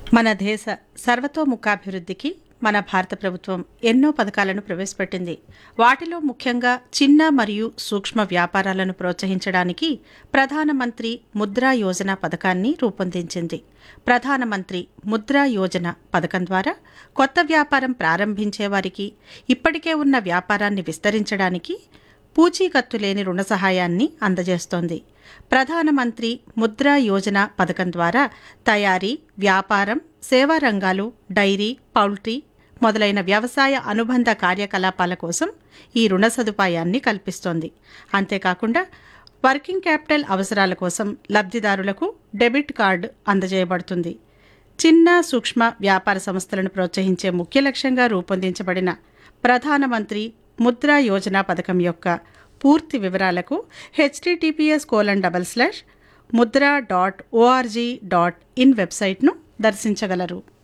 మన దేశ సర్వతోముఖాభివృద్ధికి మన భారత ప్రభుత్వం ఎన్నో పథకాలను ప్రవేశపెట్టింది వాటిలో ముఖ్యంగా చిన్న మరియు సూక్ష్మ వ్యాపారాలను ప్రోత్సహించడానికి ప్రధానమంత్రి ముద్రా యోజన పథకాన్ని రూపొందించింది ప్రధానమంత్రి ముద్రా యోజన పథకం ద్వారా కొత్త వ్యాపారం ప్రారంభించే వారికి ఇప్పటికే ఉన్న వ్యాపారాన్ని విస్తరించడానికి పూచీకత్తు లేని రుణ సహాయాన్ని అందజేస్తోంది ప్రధానమంత్రి ముద్రా యోజన పథకం ద్వారా తయారీ వ్యాపారం సేవా రంగాలు డైరీ పౌల్ట్రీ మొదలైన వ్యవసాయ అనుబంధ కార్యకలాపాల కోసం ఈ రుణ సదుపాయాన్ని కల్పిస్తోంది అంతేకాకుండా వర్కింగ్ క్యాపిటల్ అవసరాల కోసం లబ్ధిదారులకు డెబిట్ కార్డు అందజేయబడుతుంది చిన్న సూక్ష్మ వ్యాపార సంస్థలను ప్రోత్సహించే ముఖ్య లక్ష్యంగా రూపొందించబడిన ప్రధానమంత్రి ముద్రా యోజన పథకం యొక్క పూర్తి వివరాలకు HTTPS colon double slash Mudra dot ORG dot in వెబ్సైట్ను దర్శించగలరు